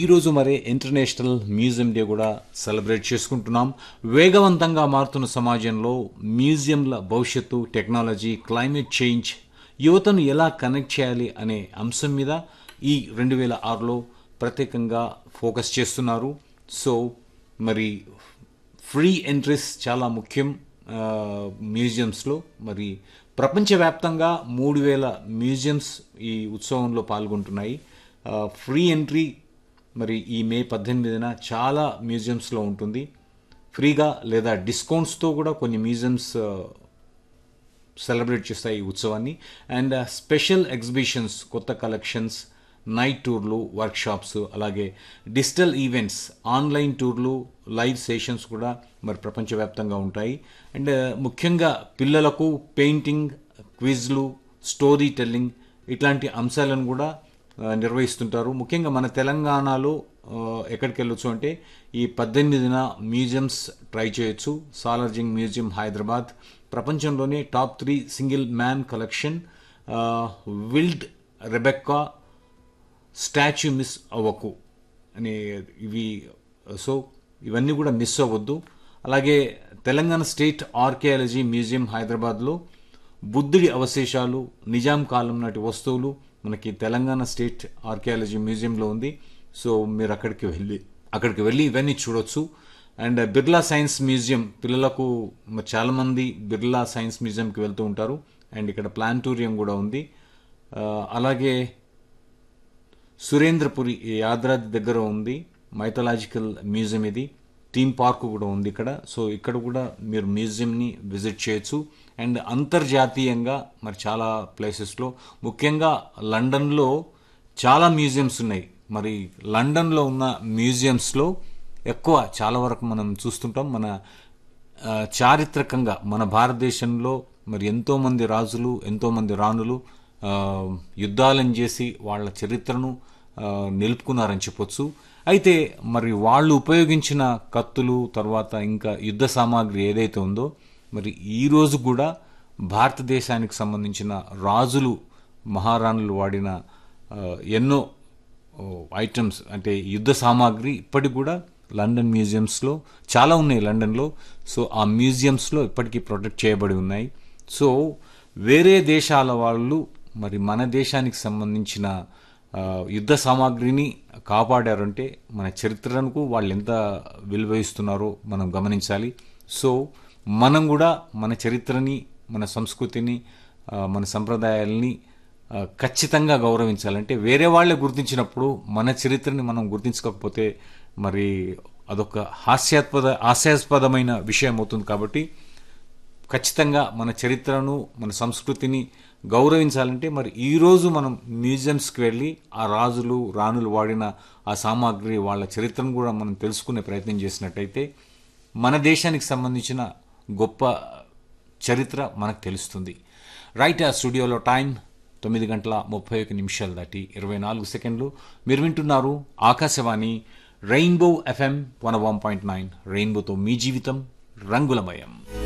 ఈరోజు మరి international museum day కూడా సెలబ్రేట్ చేసుకుంటున్నాం వేగవంతంగా మారుతున్న సమాజంలో మ్యూజియంల భవిష్యత్తు టెక్నాలజీ క్లైమేట్ చేంజ్ యువతను ఎలా కనెక్ట్ చేయాలి అనే అంశం మీద ఈ రెండు వేల ఆరులో ప్రత్యేకంగా ఫోకస్ చేస్తున్నారు సో మరి ఫ్రీ ఎంట్రీస్ చాలా ముఖ్యం ఆ, మ్యూజియంస్లో మరి ప్రపంచవ్యాప్తంగా మూడు వేల మ్యూజియంస్ ఈ ఉత్సవంలో పాల్గొంటున్నాయి ఆ, ఫ్రీ ఎంట్రీ మరి ఈ మే పద్దెనిమిదిన చాలా మ్యూజియంస్లో ఉంటుంది ఫ్రీగా లేదా డిస్కౌంట్స్తో కూడా కొన్ని మ్యూజియంస్ ఆ, సెలబ్రేట్ చేస్తాయి ఈ ఉత్సవాన్ని అండ్ స్పెషల్ ఎగ్జిబిషన్స్ కొత్త కలెక్షన్స్ నైట్ టూర్లు వర్క్షాప్స్ అలాగే డిజిటల్ ఈవెంట్స్ ఆన్లైన్ టూర్లు లైవ్ సెషన్స్ కూడా మరి ప్రపంచవ్యాప్తంగా ఉంటాయి అండ్ ముఖ్యంగా పిల్లలకు పెయింటింగ్ క్విజ్లు స్టోరీ టెల్లింగ్ ఇట్లాంటి అంశాలను కూడా ఆ, నిర్వహిస్తుంటారు ముఖ్యంగా మన తెలంగాణలో ఆ, ఎక్కడికి వెళ్ళొచ్చు అంటే ఈ పద్దెనిమిదిన మ్యూజియంస్ ట్రై చేయొచ్చు సాలార్జింగ్ మ్యూజియం హైదరాబాద్ ప్రపంచంలోనే top three single man collection ఆ, విల్డ్ రెబెక్కా స్టాచ్యూ మిస్ అవ్వకు అనే ఇవి సో ఇవన్నీ కూడా మిస్ అవ్వద్దు అలాగే తెలంగాణ స్టేట్ ఆర్కియాలజీ మ్యూజియం హైదరాబాద్లో బుద్ధుడి అవశేషాలు నిజాం కాలం నాటి వస్తువులు మనకి తెలంగాణ స్టేట్ ఆర్కియాలజీ మ్యూజియంలో ఉంది సో మీరు అక్కడికి వెళ్ళి అక్కడికి వెళ్ళి ఇవన్నీ చూడొచ్చు అండ్ బిర్లా సైన్స్ మ్యూజియం పిల్లలకు మ- చాలామంది బిర్లా సైన్స్ మ్యూజియంకి వెళ్తూ ఉంటారు అండ్ ఇక్కడ ప్లాంటోరియం కూడా ఉంది ఆ, అలాగే సురేంద్రపురి ఈ యాదాద్రి దగ్గర ఉంది మైథలాజికల్ మ్యూజియం ఇది థీమ్ పార్క్ కూడా ఉంది ఇక్కడ సో ఇక్కడ కూడా మీరు మ్యూజియంని విజిట్ చేయొచ్చు అండ్ అంతర్జాతీయంగా మరి చాలా ప్లేసెస్లో ముఖ్యంగా లండన్లో చాలా మ్యూజియంస్ ఉన్నాయి మరి లండన్లో ఉన్న మ్యూజియంస్లో ఎక్కువ చాలా వరకు మనం చూస్తుంటాం మన ఆ, చారిత్రకంగా మన భారతదేశంలో మరి ఎంతోమంది రాజులు ఎంతోమంది రాణులు ఆ, యుద్ధాలను చేసి వాళ్ళ చరిత్రను ఆ, నిలుపుకున్నారని చెప్పొచ్చు అయితే మరి వాళ్ళు ఉపయోగించిన కత్తులు తర్వాత ఇంకా యుద్ధ సామాగ్రి ఏదైతే ఉందో మరి ఈ రోజు కూడా భారతదేశానికి సంబంధించిన రాజులు మహారాణులు వాడిన ఆ, ఎన్నో ఓ, ఐటమ్స్ అంటే యుద్ధ సామాగ్రి ఇప్పటికి కూడా లండన్ మ్యూజియంస్లో చాలా ఉన్నాయి లండన్లో సో ఆ మ్యూజియంస్లో ఇప్పటికీ ప్రొటెక్ట్ చేయబడి ఉన్నాయి సో వేరే దేశాల వాళ్ళు మరి మన దేశానికి సంబంధించిన ఆ, యుద్ధ సామాగ్రిని కాపాడారంటే మన చరిత్రకు వాళ్ళు ఎంత విలువ ఇస్తున్నారో మనం గమనించాలి సో మనం కూడా మన చరిత్రని మన సంస్కృతిని ఆ, మన సంప్రదాయాల్ని ఆ, ఖచ్చితంగా గౌరవించాలంటే వేరే వాళ్ళే గుర్తించినప్పుడు మన చరిత్రని మనం గుర్తించకపోతే మరి అదొక హాస్యాస్పద హాస్యాస్పదమైన విషయం అవుతుంది కాబట్టి ఖచ్చితంగా మన చరిత్రను మన సంస్కృతిని గౌరవించాలంటే మరి ఈరోజు మనం మ్యూజియంస్కి వెళ్ళి ఆ రాజులు రాణులు వాడిన ఆ సామాగ్రి వాళ్ళ చరిత్రను కూడా మనం తెలుసుకునే ప్రయత్నం చేసినట్టయితే మన దేశానికి సంబంధించిన గొప్ప చరిత్ర మనకు తెలుస్తుంది రైట్ ఆ స్టూడియోలో టైం తొమ్మిది గంటల ముప్పై ఒక నిమిషాలు దాటి ఇరవై నాలుగు సెకండ్లు మీరు వింటున్నారు Akashvani rainbow FM one one point nine రెయిన్బోతో మీ జీవితం రంగులమయం